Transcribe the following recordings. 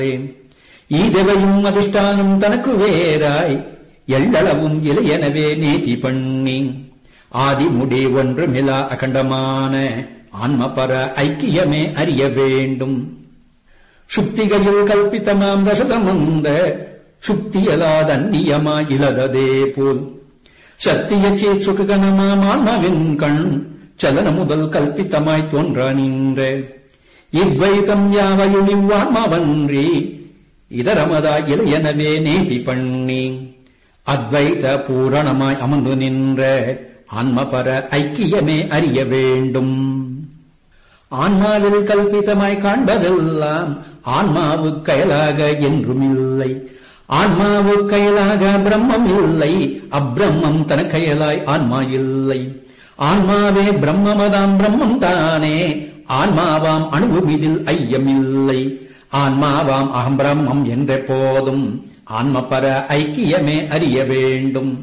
ஈதவையும் அதிஷ்டானம் தனக்கு வேறாய் எள்ளளவும் இலையெனவே நீதி பண்ணி ஆதிமுடி ஒன்றுமிலா அகண்டமான ஆன்மபர ஐக்கியமே அறிய வேண்டும் சுக்திகையில் கல்பித்தமாம் ரசதமந்த சுக்தியலாதன்னியமாய் இலததே போல் சத்திய சேத் சுககணமாம் ஆன்மாவின் கண் சலன முதல் கல்பித்தமாய் தோன்ற நின்ற இத்வைதம் யாவையும் இவ்வான்மாவன்றி இதரமதா இலையெனவே நேதி பண்ணி அத்வைத பூரணமாய் அமர்ந்து நின்ற ஆன்மபர ஐக்கியமே அறிய வேண்டும் ஆன்மாவில் கல்பிதமாய் காண்பதெல்லாம் ஆன்மாவுக்கயலாக என்றும் இல்லை ஆன்மாவுக்கயலாக பிரம்மம் இல்லை அப்பிரம்மம் தனக்கயலாய் ஆன்மா இல்லை ஆன்மாவே பிரம்மமதாம் பிரம்மம் தானே ஆன்மாவாம் அணுவுமிதில் ஐயமில்லை ஆன்மாவாம் அகம் பிரம்மம் என்ற போதும் ஆன்மபர ஐக்கியமே அறிய வேண்டும்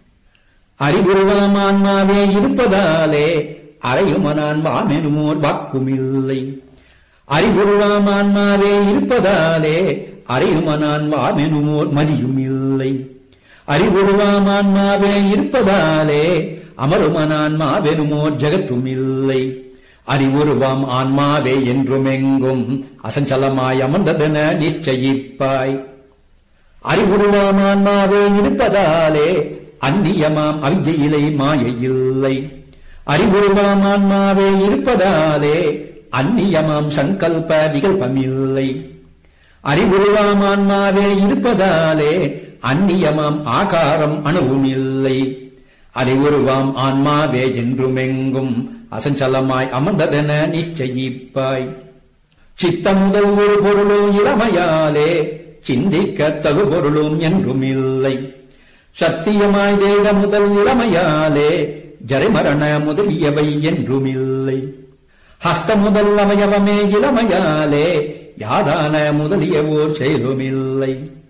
அறிவுருவாம் ஆன்மாவே இருப்பதாலே அறையுமனான் வாமெனுமோர் வாக்குமில்லை அறிவுருவாம் ஆன்மாவே இருப்பதாலே அறையுமனான் வாமெனுமோர் மதியும் இல்லை அறிவுருவாம் ஆன்மாவே இருப்பதாலே அமருமனான் மாவெனுமோர் ஜகத்தும் இல்லை அறிவுருவாம் ஆன்மாவே என்றுமெங்கும் அசஞ்சலமாய் அமர்ந்ததென நிச்சயிப்பாய் அறிவுருவாம் ஆன்மாவே இருப்பதாலே அந்நியமாம் அவிஜயிலை மாயையில்லை அறிவுருவாம் ஆன்மாவே இருப்பதாலே அந்நியமாம் சங்கல்ப விகல்பமில்லை அறிவுருவாம் ஆன்மாவே இருப்பதாலே அந்நியமாம் ஆகாரம் அணுவும் இல்லை அறிவுருவாம் ஆன்மாவே என்றுமெங்கும் அசஞ்சலமாய் அமர்ந்ததென நிச்சயிப்பாய் சித்த முதல் ஒரு பொருளும் இளமையாலே சிந்திக்க தகு பொருளும் என்றும் இல்லை சத்தியமாய் தேக முதல் இளமையாலே ஜரைமரண முதலியவை என்றும் இல்லை ஹஸ்த முதல் அவயவமே இளமையாலே யாதான முதலிய ஓர் செயலுமில்லை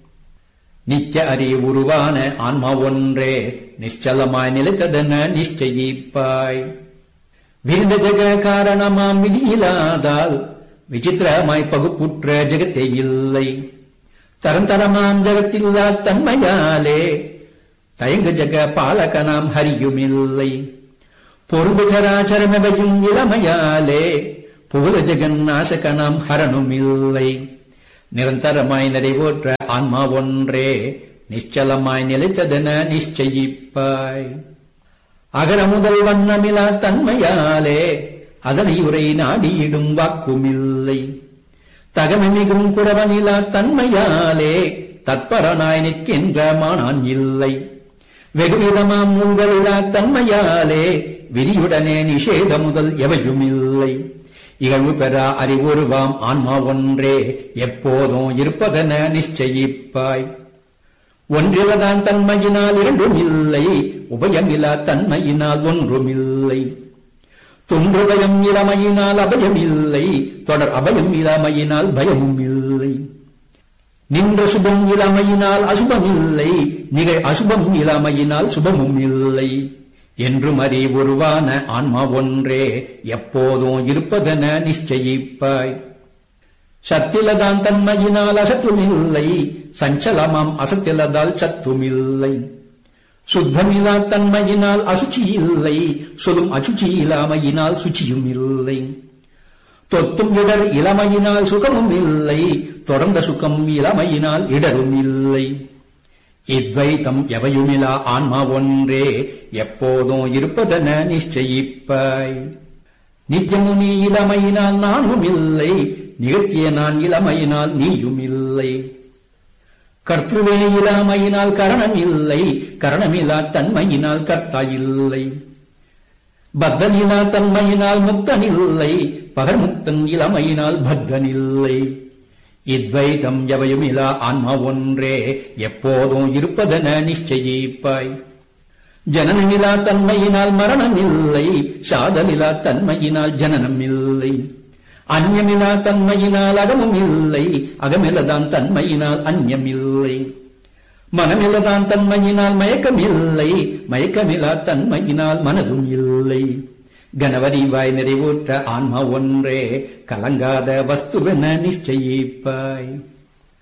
நித்திய அறி உருவான ஆன்மா ஒன்றே நிச்சலமாய் நிலைத்ததென நிச்சயிப்பாய் விருந்த ஜெக காரணமாம் விதியில்லாதால் விசித்திரமாய் பகுப்புற்ற ஜெகத்தே இல்லை தரந்தரமாம் ஜெகத்தில்லா தன்மையாலே தயங்க ஜெக பாலகனாம் ஹரியுமில்லை பொருது சராச்சரமெவையும் இளமையாலே புகழ ஜெகன் நாசகனாம் ஹரனுமில்லை நிரந்தரமாய் நிறைவோற்ற ஆன்மா ஒன்றே நிச்சலமாய் நிலைத்ததென நிச்சயிப்பாய் அகர முதல் வண்ணமிலா தன்மையாலே அதனை உரை நாடியிடும் வாக்குமில்லை தகமிகும் குறவனிலா தன்மையாலே தத்பரனாய் நிற்கின்ற மானான் இல்லை வெகுவிதமாம் உங்களிலா தன்மையாலே விதியுடனே நிஷேத முதல் எவையும் இல்லை இகழ்வு பெறா அறிவுருவாம் ஆன்மா ஒன்றே எப்போதும் இருப்பதென நிச்சயிப்பாய் ஒன்றிலதான் தன்மையினால் இரண்டும் இல்லை உபயமிலா தன்மையினால் ஒன்றும் இல்லை தொன்றுபயம் இளமையினால் அபயம் இல்லை தொடர் அபயம் இளமையினால் பயமும் இல்லை நின்ற சுபம் இளமையினால் அசுபம் இல்லை நிகழ் அசுபம் இளமையினால் சுபமும் இல்லை என்றும் அறி உருவான ஆன்மா ஒன்றே எப்போதும் இருப்பதென நிச்சயிப்பாய் சத்திலதான் தன்மையினால் அசத்துமில்லை சஞ்சலமாம் அசத்திலதால் சத்துமில்லை சுத்தமிலா தன்மையினால் அசுச்சி இல்லை சொல்லும் அசுச்சி இல்லாமையினால் சுச்சியும் இல்லை தொத்தும் இடர் இளமையினால் சுகமும் இல்லை தொடர்ந்த சுகம் இளமையினால் இடரும் இல்லை இத்வைத்தம் எவையுமிலா ஆன்மா ஒன்றே எப்போதும் இருப்பதென நிச்சயிப்பாய் நித்தியமுனி இளமையினால் நானும் இல்லை நிகழ்த்திய நான் இளமையினால் நீயும் இல்லை கர்த்துவே இல்லாமையினால் கரணம் இல்லை கரணமில்லா தன்மையினால் கர்த்தா இல்லை பத்தனிலா தன்மையினால் முக்தன் இல்லை பகர்முக்தன் இளமையினால் பத்தன் இல்லை இத்வைதம் எவையுமிலா ஆன்மா ஒன்றே எப்போதும் இருப்பதென நிச்சயிப்பாய் ஜனனமிலா தன்மையினால் மரணம் இல்லை சாதலிலா தன்மையினால் ஜனனம் இல்லை அந்யமிலா தன்மையினால் அகமும் இல்லை அகமிலதான் தன்மையினால் அந்யம் இல்லை மனமிலதான் தன்மையினால் மயக்கம் இல்லை மயக்கமிலா தன்மையினால் மனதும் இல்லை கணவரிவாய் நிறைவுற்ற ஆன்மா ஒன்றே கலங்காத வஸ்துவென நிச்சயிப்பாய்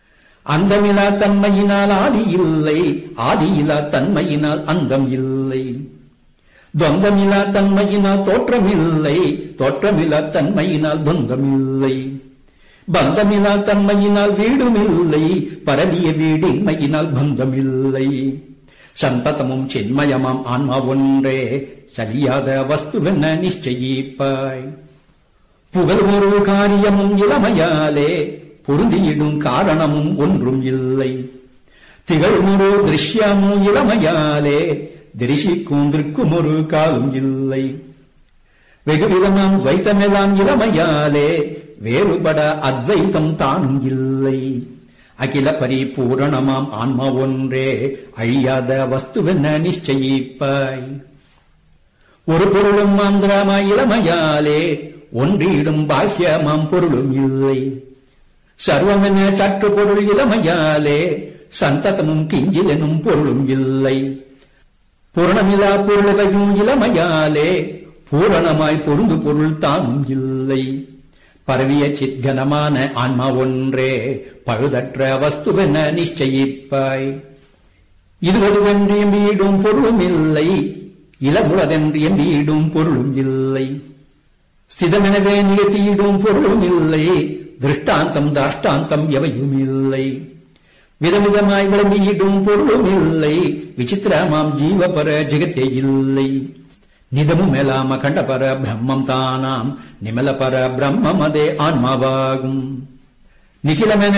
அந்தமிலா தன்மையினால் ஆதி இல்லை ஆதியிலா தன்மையினால் அந்தம் இல்லை துவந்தமிலா தன்மையினால் தோற்றமில்லை தோற்றமிலா தன்மையினால் துவந்தமில்லை பந்தமிலா தன்மையினால் வீடுமில்லை பரவிய வீடின்மையினால் பந்தமில்லை சந்ததமும் சின்மயமாம் ஆன்மா ஒன்றே சரியாத வஸ்துவென்ன நிச்சயிப்பாய் புகழ் ஒரு காரியமும் இளமையாலே பொருந்தியிடும் காரணமும் ஒன்றும் இல்லை திகழ்மொரு திருஷ்யமும் இளமையாலே திரிசிக்கும் திருக்கும் ஒரு காலும் இல்லை வெகுவிதமாம் துவைத்தமெல்லாம் இளமையாலே வேறுபட அத்வைத்தம் தானும் இல்லை அகில பரிபூரணமாம் ஆன்மா ஒன்றே அழியாத வஸ்துவென்ன நிச்சயிப்பாய் ஒரு பொருளும் மாந்திரமாய் இளமையாலே ஒன்றிடும் பாஹ்யமாம் பொருளும் இல்லை சர்வமென சற்று பொருள் இளமையாலே சந்ததமும் கிஞ்சிலெனும் பொருளும் இல்லை பூரணமிலா பொருளுகையும் இளமையாலே பூரணமாய் பொருந்து பொருள் தானும் இல்லை பரவிய சித்கனமான ஆன்மா ஒன்றே பழுதற்ற வஸ்துவென நிச்சயிப்பாய் இதுவதுவென்று எம்பீடும் பொருளும் இல்லை இளமுளதென்று எம்பீடும் பொருளும் இல்லை ஸ்திதமெனவே நிகழ்த்தியிடும் பொருளும் இல்லை திருஷ்டாந்தம் தாஷ்டாந்தம் எவையும் இல்லை விதவிதமாய் விளம்பியிடும் பொருளும் இல்லை விசித்திரமாம் ஜீவபர ஜெகத்தே இல்லை நிதமும் மேலாம கண்டபர பிரம்மம் தானாம் நிமலபர பிரம்மம் அதே ஆன்மாவாகும் நிகிலமென